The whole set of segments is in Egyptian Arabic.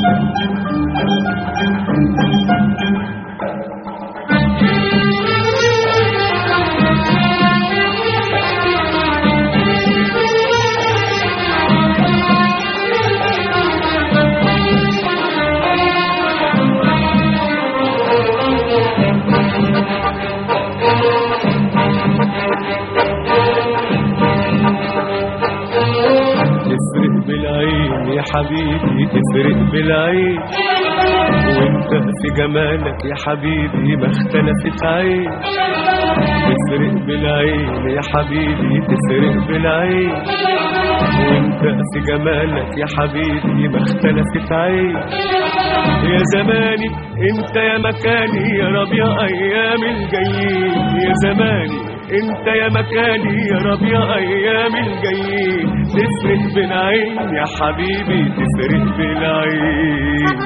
تفرق بالعين يا حبيبي تفرق بالعين وانت في جمالك يا حبيبي ما اختلفت عين تفرق بالعين يا حبيبي تفرق بالعين وانت في جمالك يا حبيبي ما اختلفت عين يا زماني انت يا مكاني يا ربيع ايام الجايين يا زماني انت يا مكاني يا ربيع ايام الجايين تفرق بالعين يا حبيبي تفرق بالعين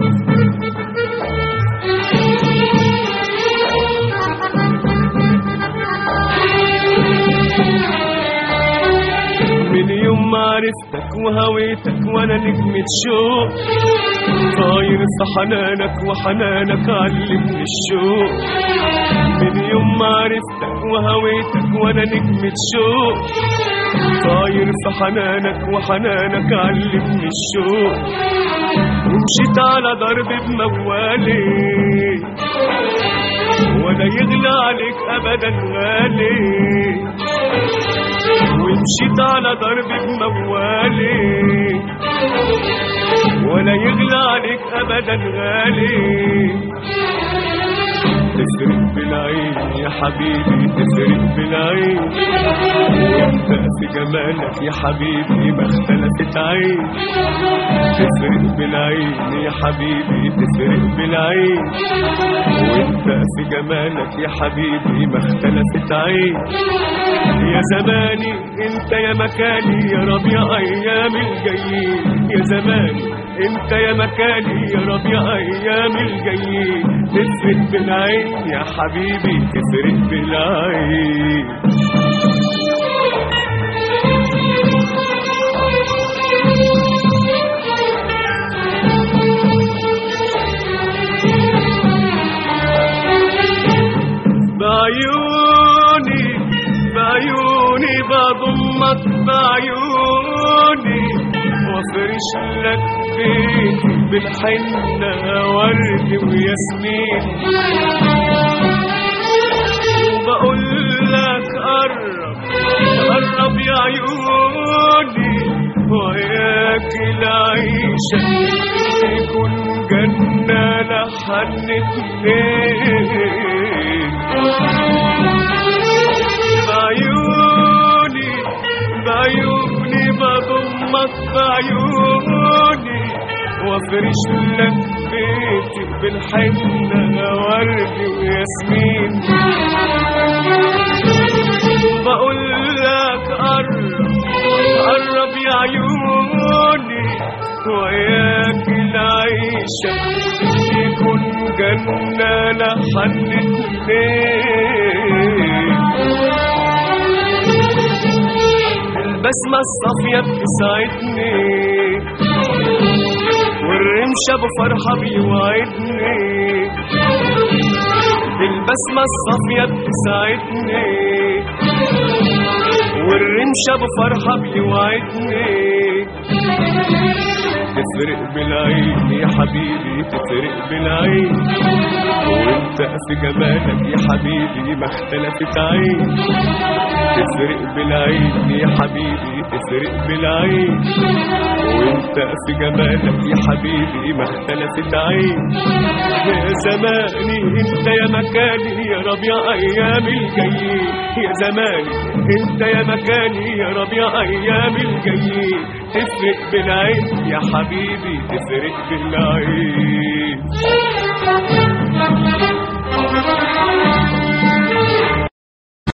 من يوم ما عرفتك وهويتك وانا نجمة شوق طاير في حنانك وحنانك علمني الشوق من يوم ما عرفتك وهويتك وانا نجمة شوق طاير في حنانك وحنانك علمني الشوق ومشيت على ضرب بموالي ولا يغلى عليك ابدا غالي ومشيت على ضرب بموالي ولا يغلى عليك ابدا غالي تفرق بالعين يا حبيبي تفرق بالعين وانت في جمالك يا حبيبي ما اختلفت عين تفرق بالعين يا حبيبي تفرق بالعين وانت في جمالك يا حبيبي ما اختلفت عين يا زماني انت يا مكاني يا ربيع ايام الجايين يا زماني انت يا مكاني يا ربيع ايام الجايين تفرق بالعين يا حبيبي تفرق بالعين بعيوني بعيوني بضمك بعيوني وافرش لك بيتي بالحنة ورد وياسمين وبقول لك قرب قرب يا عيوني وياك العيشة تكون جنة لحن اتنين بعيوني بعيوني بضمك بعيوني وافرش لك بيتي بالحنة ورد وياسمين بقول لك قرب قرب يا عيوني وياك العيشة يكون جنة لحن اتنين البسمة الصافية بتسعدني والرمشة بفرحة بيوعدني البسمة الصافية بتسعدني والرمشة بفرحة بيوعدني تفرق بالعين يا حبيبي تفرق بالعين وانت في جمالك يا حبيبي ما اختلفت عين تفرق بالعين يا حبيبي تفرق بالعين وانت في جمالك يا حبيبي ما اختلفت عين يا زماني انت يا مكاني يا ربيع ايام الجايين يا زماني انت يا مكاني يا ربيع ايام الجايين تفرق بالعين يا حبيبي تفرق بالعين